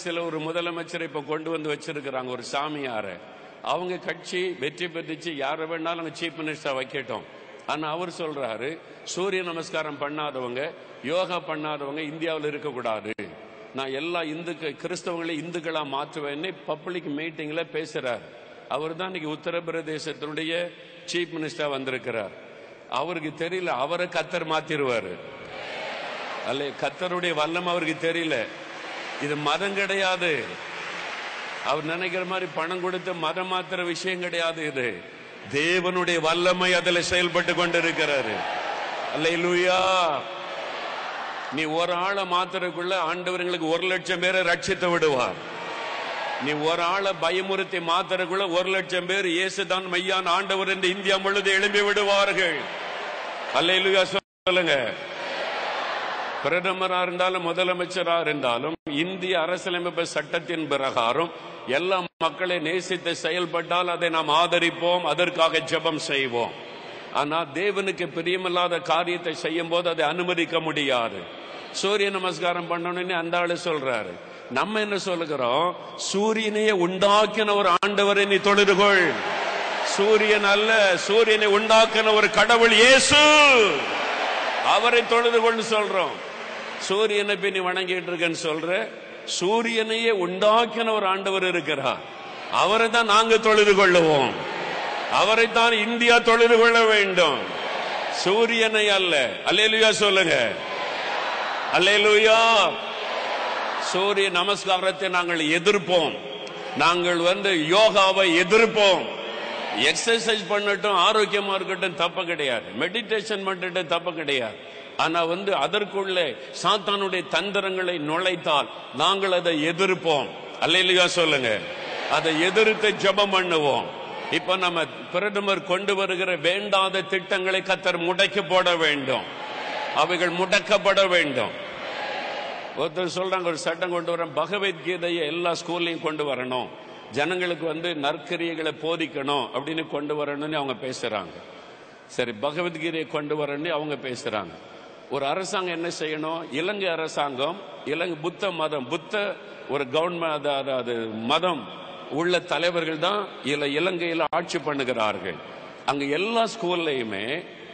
பிரதேசத்துல ஒரு முதலமைச்சரை இப்ப கொண்டு வந்து வச்சிருக்கிறாங்க ஒரு சாமியார அவங்க கட்சி வெற்றி பெற்றுச்சு யாரை வேணாலும் அங்க சீஃப் மினிஸ்டர் வைக்கட்டும் ஆனா அவர் சொல்றாரு சூரிய நமஸ்காரம் பண்ணாதவங்க யோகா பண்ணாதவங்க இந்தியாவில் இருக்கக்கூடாது நான் எல்லா இந்துக்க கிறிஸ்தவங்களையும் இந்துக்களா மாற்றுவேன்னு பப்ளிக் மீட்டிங்ல பேசுறார் அவர் தான் இன்னைக்கு உத்தரப்பிரதேசத்தினுடைய சீஃப் மினிஸ்டர் வந்திருக்கிறார் அவருக்கு தெரியல அவரை கத்தர் மாத்திருவாரு அல்ல கத்தருடைய வல்லம் அவருக்கு தெரியல இது மதம் கிடையாது அவர் நினைக்கிற மாதிரி பணம் கொடுத்து மதம் மாத்திர விஷயம் கிடையாது இது தேவனுடைய வல்லமை அதுல செயல்பட்டு கொண்டிருக்கிறாரு அல்லேலூயா நீ ஒரு ஆளை மாத்துறதுக்குள்ள ஆண்டவர்களுக்கு ஒரு லட்சம் பேரை ரட்சித்து விடுவார் நீ ஒரு ஆளை பயமுறுத்தி மாத்துறதுக்குள்ள ஒரு லட்சம் பேர் இயேசுதான் மையான் ஆண்டவர் என்று இந்தியா முழுது எழும்பி விடுவார்கள் அல்லேலூயா சொல்லுங்க பிரதமரா இருந்தாலும் முதலமைச்சரா இருந்தாலும் இந்திய அரசியலமைப்பு சட்டத்தின் பிரகாரம் எல்லா மக்களை நேசித்து செயல்பட்டால் அதை நாம் ஆதரிப்போம் அதற்காக ஜெபம் செய்வோம் ஆனா தேவனுக்கு பிரியமில்லாத காரியத்தை செய்யும் போது அதை அனுமதிக்க முடியாது சூரிய நமஸ்காரம் பண்ணணும்னு அந்த ஆளு சொல்றாரு நம்ம என்ன சொல்லுகிறோம் சூரியனையே உண்டாக்கின ஒரு ஆண்டவரை நீ தொழுதுகொள் சூரியன் அல்ல சூரியனை உண்டாக்கின ஒரு கடவுள் இயேசு அவரை தொழுது கொண்டு சொல்றோம் சூரியனை போய் நீ வணங்கிட்டு இருக்கேன்னு சொல்ற சூரியனையே உண்டாக்கின ஒரு ஆண்டவர் இருக்கிறார் அவரை தான் நாங்க தொழுது கொள்ளுவோம் அவரைத்தான் இந்தியா தொழுது கொள்ள வேண்டும் சூரியனை அல்ல அல்லேலுயா சொல்லுங்க அல்லேலுயா சூரிய நமஸ்காரத்தை நாங்கள் எதிர்ப்போம் நாங்கள் வந்து யோகாவை எதிர்ப்போம் எக்ஸசைஸ் பண்ணட்டும் ஆரோக்கியமா இருக்கட்டும் தப்பு கிடையாது மெடிடேஷன் பண்ணிட்டு தப்பு கிடையாது ஆனா வந்து அதற்குள்ளே சாத்தானுடைய தந்திரங்களை நுழைத்தால் நாங்கள் அதை எதிர்ப்போம் அல்லையா சொல்லுங்க அதை எதிர்த்து ஜெபம் பண்ணுவோம் இப்ப நம்ம பிரதமர் கொண்டு வருகிற வேண்டாத திட்டங்களை கத்தர் முடக்கி போட வேண்டும் அவைகள் முடக்கப்பட வேண்டும் ஒருத்தர் சொல்றாங்க ஒரு சட்டம் கொண்டு வரேன் பகவத்கீதையை எல்லா ஸ்கூல்லையும் கொண்டு வரணும் ஜனங்களுக்கு வந்து நற்கரியைகளை போதிக்கணும் அப்படின்னு கொண்டு வரணும்னு அவங்க பேசுறாங்க சரி பகவத்கீதையை கொண்டு வரணும்னு அவங்க பேசுறாங்க ஒரு அரசாங்கம் என்ன செய்யணும் இலங்கை அரசாங்கம் இலங்கை புத்த மதம் புத்த ஒரு கவர்மெண்ட் அதாவது மதம் உள்ள தலைவர்கள் தான் இல்ல இலங்கையில் ஆட்சி பண்ணுகிறார்கள் அங்க எல்லா ஸ்கூல்லையுமே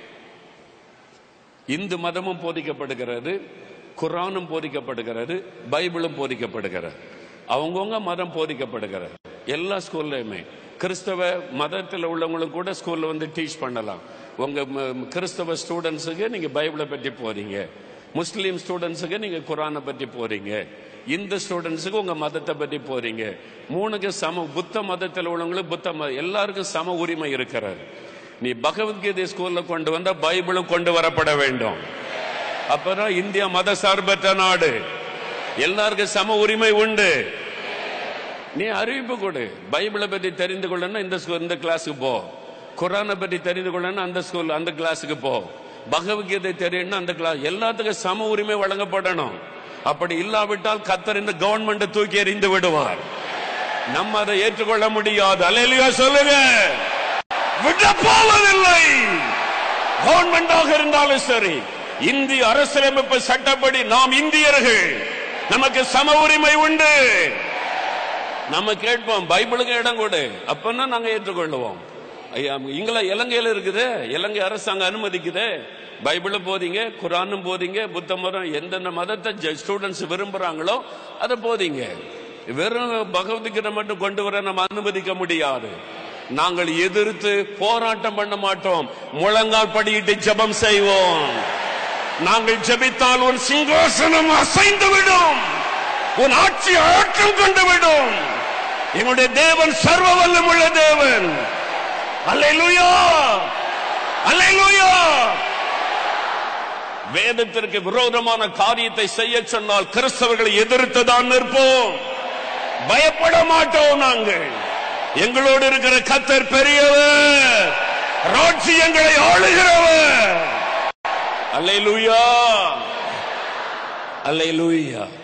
இந்து மதமும் போதிக்கப்படுகிறது குரானும் போதிக்கப்படுகிறது பைபிளும் போதிக்கப்படுகிறது அவங்கவுங்க மதம் போதிக்கப்படுகிறது எல்லா ஸ்கூல்லையுமே கிறிஸ்தவ மதத்தில் உள்ளவங்களுக்கு கூட ஸ்கூல்ல வந்து டீச் பண்ணலாம் உங்க ம- கிறிஸ்தவ ஸ்டூடெண்ட்ஸுக்கு நீங்க பைபிளை பற்றி போறீங்க முஸ்லீம் ஸ்டூடெண்ட்ஸுக்கு நீங்க குரானை பற்றி போறீங்க இந்து ஸ்டூடெண்ட்ஸுக்கு உங்க மதத்தை பற்றி போறீங்க மூணுக்கு சம புத்த மதத்தில் உள்ளவங்களுக்கு புத்த மத எல்லாருக்கும் சம உரிமை இருக்கிறது நீ பகவத்கீதை ஸ்கூல்ல கொண்டு வந்தா பைபிளும் கொண்டு வரப்பட வேண்டும் அப்பதான் இந்தியா மத சார்பற்ற நாடு எல்லாருக்கும் சம உரிமை உண்டு நீ அறிவிப்பு கொடு பைபிளை பத்தி தெரிந்து கொள்ளணும் இந்த ஸ்கூல் இந்த கிளாஸுக்கு போ குரானை பத்தி தெரிந்து கொள்ளணும் அந்த ஸ்கூல் அந்த கிளாஸுக்கு போ பகவத்கீதை தெரியணும் அந்த கிளாஸ் எல்லாத்துக்கும் சம உரிமை வழங்கப்படணும் அப்படி இல்லாவிட்டால் கத்தர் இந்த கவர்மெண்ட் தூக்கி எறிந்து விடுவார் நம்ம அதை ஏற்றுக்கொள்ள முடியாது அலையிலையா சொல்லுங்க விட போவதில்லை கவர்மெண்டாக இருந்தாலும் சரி இந்திய அரசியலமைப்பு சட்டப்படி நாம் இந்தியர்கள் நமக்கு சம உரிமை உண்டு நம்ம கேட்போம் பைபிளுக்கு இடம் கொடு அப்பன்னா நாங்க ஏற்றுக்கொள்ளுவோம் ஐயா, இங்கில இலங்கையில இருக்குது இலங்கை அரசாங்கம் அனுமதிக்குது பைபிளும் போதிங்க குரானும் போதிங்க புத்த மதம் எந்தெந்த மதத்தை ஸ்டூடெண்ட்ஸ் விரும்புறாங்களோ அதை போதிங்க வெறும் பகவத்கீதை மட்டும் கொண்டு வர நம்ம அனுமதிக்க முடியாது நாங்கள் எதிர்த்து போராட்டம் பண்ண மாட்டோம் முழங்கால் படியிட்டு ஜெபம் செய்வோம் நாங்கள் ஜெபித்தால் உன் சிங்காசனம் அசைந்து விடும் உன் ஆட்சி ஆட்டம் கொண்டு விடும் எங்களுடைய தேவன் சர்வ வல்லமுள்ள தேவன் அல்லேலூயா அல்லேலூயா வேதத்திற்கு விரோதமான காரியத்தை செய்ய சொன்னால் கிறிஸ்தவர்களை எதிர்த்து தான் நிற்போம் பயப்பட மாட்டோம் நாங்கள் எங்களோடு இருக்கிற கத்தர் பெரியவர் ராட்சியங்களை ஆளுகிறவர் அல்லேலூயா அல்லேலூயா